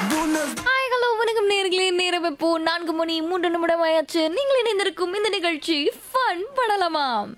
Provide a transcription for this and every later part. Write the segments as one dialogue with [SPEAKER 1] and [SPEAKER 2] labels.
[SPEAKER 1] Hi hello வணக்கம் நேர்களே நேரம் இப்போ நான்கு மணி மூன்று நிமிடம் ஆயாச்சு நீங்கள் இணைந்திருக்கும் இந்த நிகழ்ச்சி ஃபன் பண்ணலாமாம்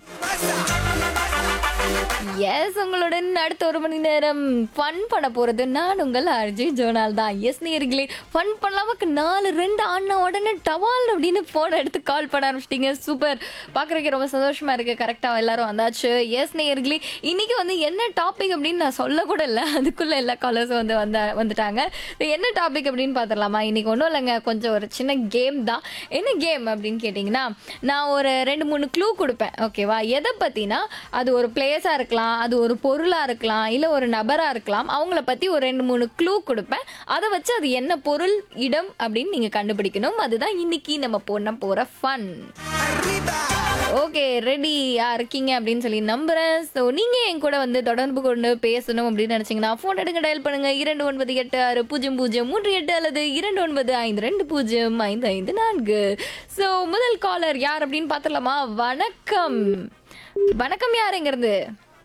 [SPEAKER 1] எஸ் உங்களுடன் அடுத்த ஒரு மணி நேரம் ஃபன் பண்ண போறது நான் உங்கள் அர்ஜி ஜோனால் தான் எஸ் நேர்களே ஃபன் பண்ணலாமக்கு நாலு ரெண்டு ஆனா உடனே டவால் அப்படின்னு போன் எடுத்து கால் பண்ண ஆரம்பிச்சிட்டீங்க சூப்பர் பார்க்குறதுக்கு ரொம்ப சந்தோஷமா இருக்கு கரெக்டாக எல்லாரும் வந்தாச்சு எஸ் நேர்களே இன்னைக்கு வந்து என்ன டாபிக் அப்படின்னு நான் சொல்ல கூட இல்லை அதுக்குள்ள எல்லா காலர்ஸும் வந்து வந்த வந்துட்டாங்க இது என்ன டாபிக் அப்படின்னு பார்த்துடலாமா இன்னைக்கு ஒன்றும் இல்லைங்க கொஞ்சம் ஒரு சின்ன கேம் தான் என்ன கேம் அப்படின்னு கேட்டிங்கன்னா நான் ஒரு ரெண்டு மூணு க்ளூ கொடுப்பேன் ஓகேவா எதை பற்றினா அது ஒரு பிளேஸாக இருக்கலாம் அது ஒரு பொருளாக இருக்கலாம் இல்லை ஒரு நபராக இருக்கலாம் அவங்கள பற்றி ஒரு ரெண்டு மூணு க்ளூ கொடுப்பேன் அதை வச்சு அது என்ன பொருள் இடம் அப்படின்னு நீங்கள் கண்டுபிடிக்கணும் அதுதான் இன்னைக்கு நம்ம போன போகிற ஃபன் ஓகே ரெடியா இருக்கீங்க அப்படின்னு சொல்லி நம்புறேன் ஸோ நீங்க என் கூட வந்து தொடர்பு கொண்டு பேசணும் அப்படின்னு நினைச்சீங்கன்னா ஃபோன் எடுங்க டயல் பண்ணுங்க இரண்டு ஒன்பது எட்டு ஆறு பூஜ்ஜியம் பூஜ்ஜியம் மூன்று எட்டு அல்லது இரண்டு ஒன்பது ஐந்து ரெண்டு பூஜ்ஜியம் ஐந்து ஐந்து நான்கு ஸோ முதல் காலர் யார் அப்படின்னு பார்த்துடலாமா வணக்கம் வணக்கம் யார் எங்க இருந்து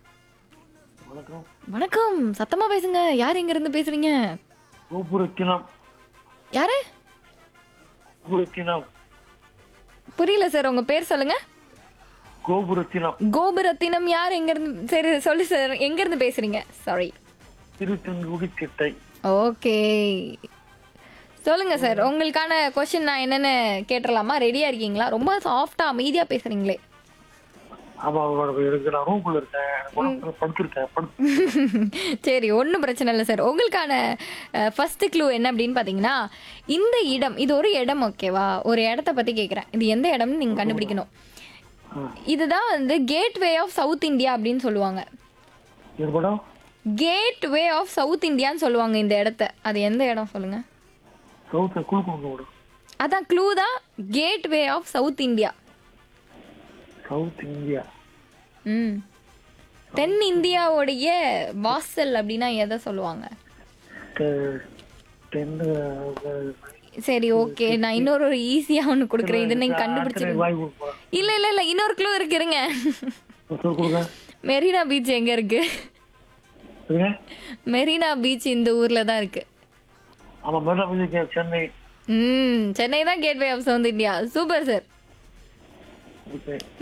[SPEAKER 2] வணக்கம்
[SPEAKER 1] வணக்கம் சத்தமா பேசுங்க யார் எங்க இருந்து பேசுறீங்க
[SPEAKER 2] கோபுரத்தினம்
[SPEAKER 1] யாரு
[SPEAKER 2] கோபுரத்தினம்
[SPEAKER 1] புரியல சார் உங்க பேர் சொல்லுங்க
[SPEAKER 2] கோபுரத்தினம்
[SPEAKER 1] கோபுரத்தினம் யார் எங்க இருந்து சரி சொல்லு சார் எங்க இருந்து பேசுறீங்க சாரி
[SPEAKER 2] திருச்செங்குடி திட்டை
[SPEAKER 1] ஓகே சொல்லுங்க சார் உங்களுக்கான கொஸ்டின் நான் என்னன்னு கேட்டுடலாமா ரெடியா இருக்கீங்களா ரொம்ப சாஃப்டா அமைதியா பேசுறீங்களே
[SPEAKER 2] ஆமா அவரோட இருக்கு நான் ரூம்குள்ள இருக்கேன் எனக்கு உடம்புல படுத்திருக்கேன் படுத்து
[SPEAKER 1] சரி ஒன்றும் பிரச்சனை இல்லை சார் உங்களுக்கான ஃபர்ஸ்ட் க்ளூ என்ன அப்படின்னு பார்த்தீங்கன்னா இந்த இடம் இது ஒரு இடம் ஓகேவா ஒரு இடத்த பற்றி கேட்குறேன் இது எந்த இடம்னு நீங்கள் கண்டுபிடிக்கணும் இதுதான் வந்து கேட்வே ஆஃப் சவுத் இந்தியா அப்படின்னு சொல்லுவாங்க
[SPEAKER 2] என் படம்
[SPEAKER 1] கேட்வே ஆஃப் சவுத் இந்தியான்னு சொல்லுவாங்க இந்த இடத்த அது எந்த இடம் சொல்லுங்க
[SPEAKER 2] சவுத்த குழுக்குங்க விடும்
[SPEAKER 1] அதான் க்ளூ தான் gateway of south India
[SPEAKER 2] south India
[SPEAKER 1] ம் தென் இந்தியாவுடைய வாசல் அப்படின்னா எதை சொல்லுவாங்க
[SPEAKER 2] தெ- தென்னு அஹ்,
[SPEAKER 1] சரி ஓகே நான் இன்னொரு ஒரு ஈஸியா ஒன்று கொடுக்குறேன் இது நீங்க
[SPEAKER 2] அத்தனை
[SPEAKER 1] கண்டுபிடிச்சிருங்க
[SPEAKER 2] வாய் கொடுப்பா.
[SPEAKER 1] இல்ல இல்ல இல்ல இன்னொரு க்ளூ இருக்கு இருங்க
[SPEAKER 2] சொல் கொடுங்க
[SPEAKER 1] மெரினா பீச் எங்க இருக்கு
[SPEAKER 2] சரிங்க
[SPEAKER 1] மெரினா பீச் இந்த ஊர்ல தான் இருக்கு
[SPEAKER 2] ஆமா மேடம் போயிருக்கேன் சென்னை
[SPEAKER 1] ம் சென்னை தான் gateway of south India super sir
[SPEAKER 2] okay